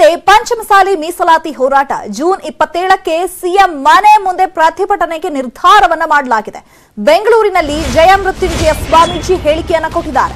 ಮುಂದೆ ಪಂಚಮಸಾಲಿ ಮೀಸಲಾತಿ ಹೋರಾಟ ಜೂನ್ ಇಪ್ಪತ್ತೇಳಕ್ಕೆ ಸಿಎಂ ಮನೆ ಮುಂದೆ ಪ್ರತಿಭಟನೆಗೆ ನಿರ್ಧಾರವನ್ನ ಮಾಡಲಾಗಿದೆ ಬೆಂಗಳೂರಿನಲ್ಲಿ ಜಯಮೃತ್ಯುಂಜಯ ಸ್ವಾಮೀಜಿ ಹೇಳಿಕೆಯನ್ನ ಕೊಟ್ಟಿದ್ದಾರೆ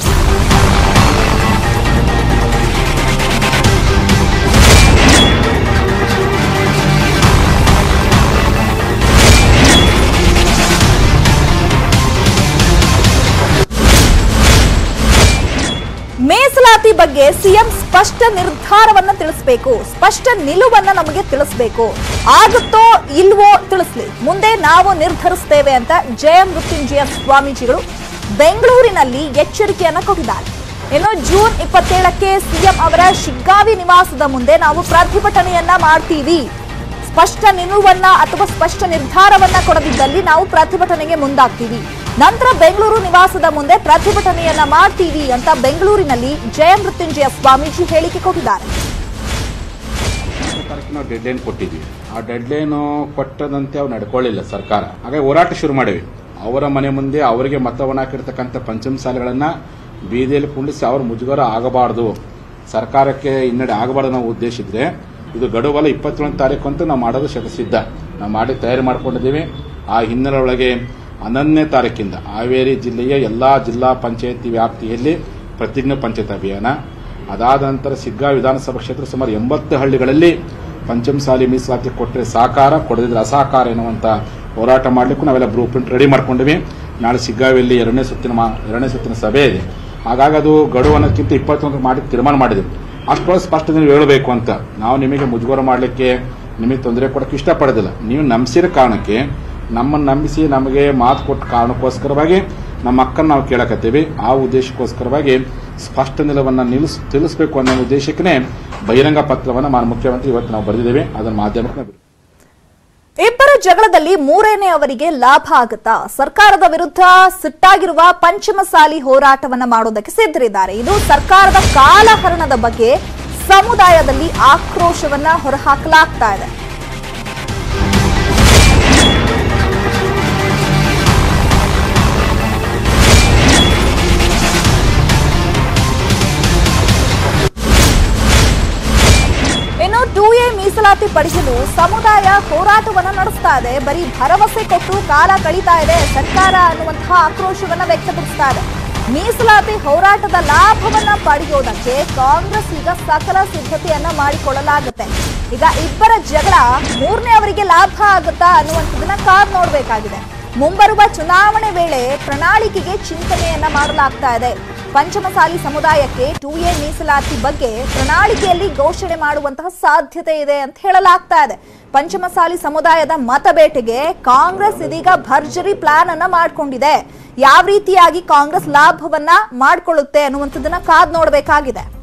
ಮೀಸಲಾತಿ ಬಗ್ಗೆ ಸಿಎಂ ಸ್ಪಷ್ಟ ನಿರ್ಧಾರವನ್ನ ತಿಳಿಸಬೇಕು ಸ್ಪಷ್ಟ ನಿಲುವನ್ನ ನಮಗೆ ತಿಳಿಸಬೇಕು ಆಗುತ್ತೋ ಇಲ್ವೋ ತಿಳಿಸ್ಲಿ ಮುಂದೆ ನಾವು ನಿರ್ಧರಿಸ್ತೇವೆ ಅಂತ ಜಯ ಮೃತ್ಯುಂಜಯ ಸ್ವಾಮೀಜಿಗಳು ಬೆಂಗಳೂರಿನಲ್ಲಿ ಎಚ್ಚರಿಕೆಯನ್ನ ಕೊಟ್ಟಿದ್ದಾರೆ ಇನ್ನು ಜೂನ್ ಇಪ್ಪತ್ತೇಳಕ್ಕೆ ಸಿಎಂ ಅವರ ಶಿಗ್ಗಾವಿ ನಿವಾಸದ ಮುಂದೆ ನಾವು ಪ್ರತಿಭಟನೆಯನ್ನ ಮಾಡ್ತೀವಿ ಸ್ಪಷ್ಟ ನಿಲುವನ್ನ ಅಥವಾ ಸ್ಪಷ್ಟ ನಿರ್ಧಾರವನ್ನ ಕೊಡದಿದ್ದಲ್ಲಿ ನಾವು ಪ್ರತಿಭಟನೆಗೆ ಮುಂದಾಗ್ತೀವಿ ನಂತರ ಬೆಂಗಳೂರು ನಿವಾಸದ ಮುಂದೆ ಪ್ರತಿಭಟನೆಯನ್ನ ಮಾಡ್ತೀವಿ ಅಂತ ಬೆಂಗಳೂರಿನಲ್ಲಿ ಜಯ ಮೃತ್ಯುಂಜಯ ಸ್ವಾಮೀಜಿ ಹೇಳಿಕೆ ಕೊಟ್ಟಿದ್ದಾರೆ ಹತ್ತನೇ ತಾರೀಕು ನಾವು ಡೆಡ್ ಲೈನ್ ಕೊಟ್ಟಿದ್ವಿ ಆ ಡೆಡ್ ಲೈನ್ ಕೊಟ್ಟದಂತೆ ಅವ್ರು ನಡ್ಕೊಳ್ಳಿಲ್ಲ ಸರ್ಕಾರ ಹಾಗಾಗಿ ಹೋರಾಟ ಶುರು ಮಾಡಿವಿ ಅವರ ಮನೆ ಮುಂದೆ ಅವರಿಗೆ ಮತವನ್ನು ಹಾಕಿರ್ತಕ್ಕಂಥ ಪಂಚಮಸಾಲೆಗಳನ್ನ ಬೀದಿಯಲ್ಲಿ ಕುಂಡಿಸಿ ಅವ್ರ ಮುಜುಗರ ಆಗಬಾರ್ದು ಸರ್ಕಾರಕ್ಕೆ ಹಿನ್ನಡೆ ಆಗಬಾರ್ದು ನಾವು ಉದ್ದೇಶಿದ್ರೆ ಇದು ಗಡುವಲ್ಲ ಇಪ್ಪತ್ತೇಳನೇ ತಾರೀಕು ಅಂತ ನಾವು ಮಾಡೋದು ಶತ ಸಿದ್ಧ ನಾವು ಮಾಡಿ ತಯಾರಿ ಮಾಡ್ಕೊಂಡಿದ್ದೀವಿ ಆ ಹಿನ್ನೆಲೆ ಒಳಗೆ ಹನ್ನೊಂದನೇ ತಾರೀಕಿಂದ ಹಾವೇರಿ ಜಿಲ್ಲೆಯ ಎಲ್ಲಾ ಜಿಲ್ಲಾ ಪಂಚಾಯತಿ ವ್ಯಾಪ್ತಿಯಲ್ಲಿ ಪ್ರತಿಜ್ಞೆ ಪಂಚಾಯತ್ ಅಭಿಯಾನ ಅದಾದ ನಂತರ ಸಿಗ್ಗಾ ವಿಧಾನಸಭಾ ಕ್ಷೇತ್ರ ಸುಮಾರು ಎಂಬತ್ತು ಹಳ್ಳಿಗಳಲ್ಲಿ ಪಂಚಮಸಾಲಿ ಮೀಸಲಾತಿ ಕೊಟ್ಟರೆ ಸಾಕಾರ ಕೊಡದಿದ್ರೆ ಅಸಹಕಾರ ಎನ್ನುವಂತ ಹೋರಾಟ ಮಾಡಲಿಕ್ಕೂ ನಾವೆಲ್ಲ ಬ್ಲೂ ಪ್ರಿಂಟ್ ರೆಡಿ ಮಾಡ್ಕೊಂಡಿವಿ ನಾಳೆ ಸಿಗ್ಗಾವಿಯಲ್ಲಿ ಎರಡನೇ ಸುತ್ತಿನ ಮಾ- ಎರಡನೇ ಸುತ್ತಿನ ಸಭೆ ಇದೆ ಹಾಗಾಗಿ ಅದು ಗಡುವು ಅನ್ನೋದಕ್ಕಿಂತ ಇಪ್ಪತ್ತೊಂದು ಮಾಡಿ ತೀರ್ಮಾನ ಮಾಡಿದ್ವಿ ಅಷ್ಟೊಳಗೆ ಸ್ಪಷ್ಟ ನೀವು ಹೇಳಬೇಕು ಅಂತ ನಾವು ನಿಮಗೆ ಮುಜುಗರ ಮಾಡಲಿಕ್ಕೆ ನಿಮಗೆ ತೊಂದರೆ ಕೊಡಕ್ಕೆ ಇಷ್ಟಪಡೋದಿಲ್ಲ ನೀವು ನಂಬಿಸಿರೋ ಕಾರಣಕ್ಕೆ ನಮ್ಮನ್ನು ನಂಬಿಸಿ ನಮಗೆ ಮಾತು ಕೊಟ್ಟ ಕಾರಣಕ್ಕೋಸ್ಕರವಾಗಿ ನಮ್ಮ ಅಕ್ಕನ ನಾವು ಕೇಳಕತ್ತೀವಿ ಆ ಉದ್ದೇಶಕ್ಕೋಸ್ಕರವಾಗಿ ಸ್ಪಷ್ಟ ನಿಲುವನ್ನು ನಿಲ್ಲಿಸ್ ತಿಳಿಸಬೇಕು ಅನ್ನೋ ಉದ್ದೇಶಕ್ಕೆ ಬಹಿರಂಗ ಪತ್ರವನ್ನು ಮಾನ್ಯ ಮುಖ್ಯಮಂತ್ರಿ ಇವತ್ತು ನಾವು ಬರೆದಿದ್ದೇವೆ ಅದನ್ನು ಮಾಧ್ಯಮಕ್ಕೆ ನಾವು ಬಿಡ್ತೀವಿ. ಇಬ್ಬರ ಜಗಳದಲ್ಲಿ ಮೂರನೇ ಅವರಿಗೆ ಲಾಭ ಆಗುತ್ತಾ ಸರ್ಕಾರದ ವಿರುದ್ಧ ಸಿಟ್ಟಾಗಿರುವ ಪಂಚಮಸಾಲಿ ಹೋರಾಟವನ್ನ ಮಾಡೋದಕ್ಕೆ ಸಿದ್ಧರಿದ್ದಾರೆ ಇದು ಸರ್ಕಾರದ ಕಾಲಹರಣದ ಬಗ್ಗೆ ಸಮುದಾಯದಲ್ಲಿ ಆಕ್ರೋಶವನ್ನ ಹೊರಹಾಕಲಾಗ್ತಾ ಇದೆ ಇನ್ನು ಟೂ ಎ ಮೀಸಲಾತಿ ಪಡೆಯಲು ಸಮುದಾಯ ಹೋರಾಟವನ್ನ ನಡೆಸ್ತಾ ಇದೆ ಬರೀ ಭರವಸೆ ಕೊಟ್ಟು ಕಾಲ ಕಳೀತಾ ಇದೆ ಸರ್ಕಾರ ಅನ್ನುವಂತಹ ಆಕ್ರೋಶವನ್ನ ವ್ಯಕ್ತಪಡಿಸ್ತಾ ಇದೆ ಮೀಸಲಾತಿ ಹೋರಾಟದ ಲಾಭವನ್ನ ಪಡೆಯೋದಕ್ಕೆ ಕಾಂಗ್ರೆಸ್ ಈಗ ಸಕಲ ಸಿದ್ಧತೆಯನ್ನ ಮಾಡಿಕೊಳ್ಳಲಾಗುತ್ತೆ ಈಗ ಇಬ್ಬರ ಜಗಳ ಮೂರನೇ ಅವರಿಗೆ ಲಾಭ ಆಗುತ್ತಾ ಅನ್ನುವಂಥದ್ದನ್ನ ಕಾದ್ ನೋಡ್ಬೇಕಾಗಿದೆ ಮುಂಬರುವ ಚುನಾವಣೆ ವೇಳೆ ಪ್ರಣಾಳಿಕೆಗೆ ಚಿಂತನೆಯನ್ನ ಮಾಡಲಾಗ್ತಾ ಇದೆ ಪಂಚಮಸಾಲಿ ಸಮುದಾಯಕ್ಕೆ ಟೂ ಎ ಮೀಸಲಾತಿ ಬಗ್ಗೆ ಪ್ರಣಾಳಿಕೆಯಲ್ಲಿ ಘೋಷಣೆ ಮಾಡುವಂತಹ ಸಾಧ್ಯತೆ ಇದೆ ಅಂತ ಹೇಳಲಾಗ್ತಾ ಇದೆ ಪಂಚಮಸಾಲಿ ಸಮುದಾಯದ ಮತಬೇಟೆಗೆ ಕಾಂಗ್ರೆಸ್ ಇದೀಗ ಭರ್ಜರಿ ಪ್ಲಾನ್ ಅನ್ನ ಮಾಡ್ಕೊಂಡಿದೆ ಯಾವ ರೀತಿಯಾಗಿ ಕಾಂಗ್ರೆಸ್ ಲಾಭವನ್ನ ಮಾಡ್ಕೊಳ್ಳುತ್ತೆ ಅನ್ನುವಂಥದ್ದನ್ನ ಕಾದ್ ನೋಡಬೇಕಾಗಿದೆ